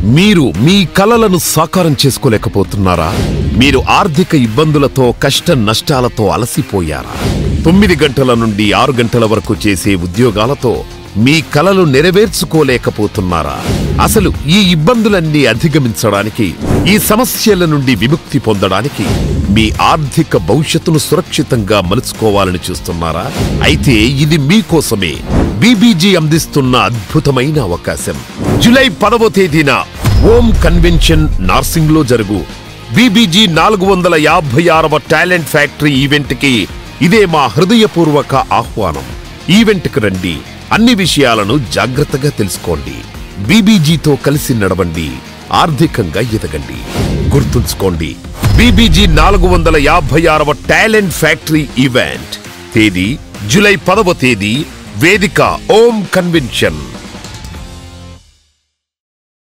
మీరు మీ కలలను సాకారం చేసుకోలేకపోతున్నారా మీరు ఆర్థిక ఇబ్బందులతో కష్ట నష్టాలతో అలసిపోయారా తొమ్మిది గంటల నుండి ఆరు గంటల వరకు చేసే ఉద్యోగాలతో మీ కలలు నెరవేర్చుకోలేకపోతున్నారా అసలు ఈ ఇబ్బందులన్నీ అధిగమించడానికి ఈ సమస్యల నుండి విముక్తి పొందడానికి మీ ఆర్థిక భవిష్యత్తును సురక్షితంగా మలుచుకోవాలని చూస్తున్నారా అయితే ఇది మీకోసమే బీబీజీ అందిస్తున్న అద్భుతమైన అవకాశం జూలై పదవ తేదీన ఓం కన్వెన్షన్ నార్సింగ్ లో జరుగు బీబీజీ నాలుగు వందల యాభై ఆరవ టాలెంట్ ఫ్యాక్టరీ ఈవెంట్ కి ఇదే మా హృదయపూర్వక ఆహ్వానం ఈవెంట్ కు రండి అన్ని విషయాలను జాగ్రత్తగా తెలుసుకోండి బీబీజీతో కలిసి నడవండి ఆర్థికంగా ఎదగండి గుర్తుంచుకోండి బీబీజీ నాలుగు వందల యాభై ఆరవ టాలెంట్ ఫ్యాక్టరీ ఈవెంట్ తేదీ జూలై పదవ తేదీ వేదిక ఓం కన్వెన్షన్